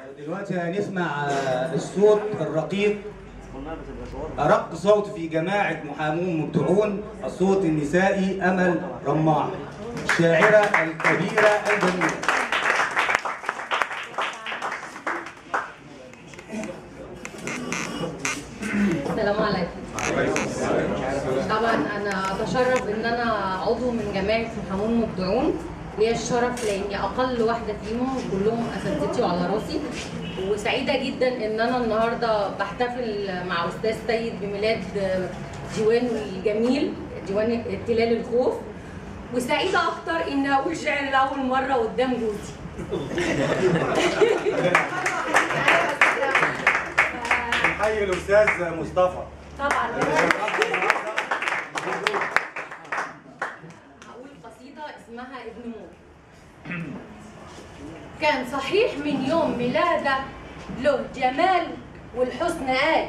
دلوقتي هنسمع آه، الصوت الرقيق أرق صوت في جماعة محامون مبدعون الصوت النسائي أمل رماح الشاعرة الكبيرة الجميلة السلام عليكم طبعا انا اتشرف ان انا عضو من جماعه محامون مبدعون ليا الشرف لاني اقل واحده فيهم كلهم اساتذتي وعلى راسي وسعيده جدا ان انا النهارده بحتفل مع استاذ سيد بميلاد ديوانه الجميل ديوان تلال الخوف وسعيده اكتر ان اقول شعر لاول مره قدام جوزي حي الأستاذ مصطفى طبعا هقول قصيدة اسمها ابن مور كان صحيح من يوم ميلاده له جمال والحسن قال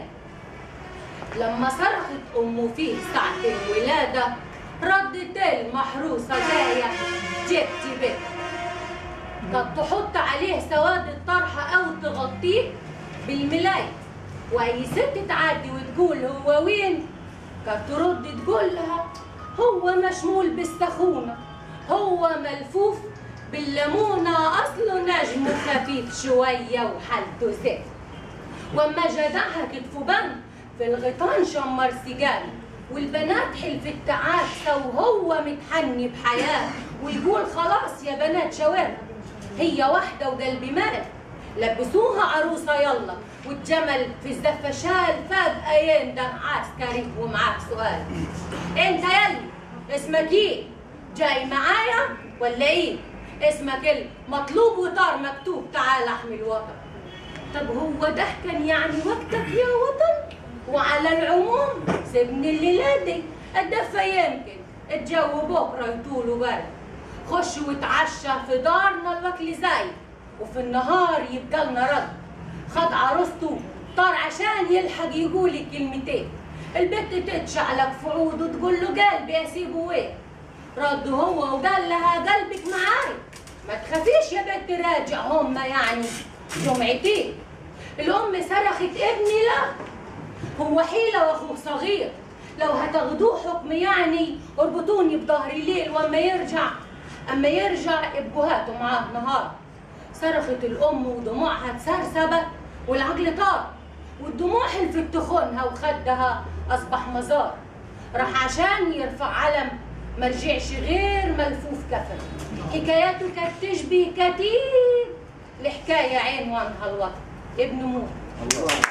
لما صرخت أمه فيه ساعة الولادة ردت المحروسة جاية جبتي بيت كانت تحط عليه سواد الطرحة أو تغطيه بالملاية واي ست تعدي وتقول هو وين كانت ترد تقول لها هو مشمول بالسخونه هو ملفوف بالليمونه اصله نجم خفيف شويه وحالته زفت واما جدعها كتفه بند في الغيطان شمر سجان والبنات حلفت تعاسه وهو متحني بحياه ويقول خلاص يا بنات شوارع هي واحده وقلبي مات لبسوها عروسه يلا والجمل في الزفه شال فجاه يندم عسكري ومعاك سؤال انت يلي اسمك ايه جاي معايا ولا ايه اسمك ال مطلوب وطار مكتوب تعال احمي الوطن طب هو ده كان يعني وقتك يا وطن وعلى العموم سيبني الليله دي الدفه يمكن الجو بكره يطول وبرد خش واتعشى في دارنا الاكل زايد وفي النهار يبقى لنا رد خد عروسته طار عشان يلحق يقول كلمتين البت تتشعلق في عود وتقول له قلبي اسيبه وين رد هو وقال لها قلبك معاي ما تخافيش يا بنت راجع هما يعني جمعتين الام صرخت ابني لا هو حيله واخوه صغير لو هتاخدوه حكم يعني اربطوني بظهر الليل واما يرجع اما يرجع ابقوا هاتوا معاه نهار صرخت الام ودموعها اتسرسبت والعقل طار والدموع حلفت تخونها وخدها اصبح مزار راح عشان يرفع علم مرجعش غير ملفوف كفن حكاياته كانت تشبه كتير لحكايه عنوانها الوطن ابن موت